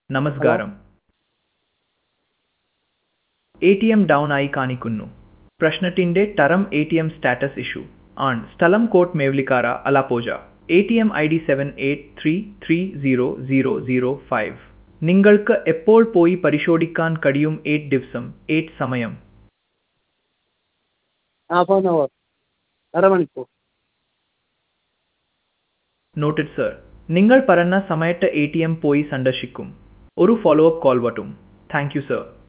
നമസ്കാരം A T M down ആയി കാണിക്കുന്നു പ്രശ്നത്തിന്റെ തരം A T M status issue ആണ് സ്ഥലം കോട്ട് Mavelikkara Alappuzha A T M I D seven eight three three zero zero zero five നിങ്ങൾക്ക് എപ്പോൾ പോയി പരിശോധിക്കാൻ കഴിയും എയ്റ്റ് ദിവസം എയ്റ്റ് സമയം ഹാഫ് ആൻ അവർ അരമണിക്കൂർ നോട്ടഡ് സർ നിങ്ങൾ പറഞ്ഞ സമയത്ത് എ ടി എം പോയി സന്ദർശിക്കും ഒരു ഫോളോ അപ്പ് കോൾ വട്ടും താങ്ക് യു സർ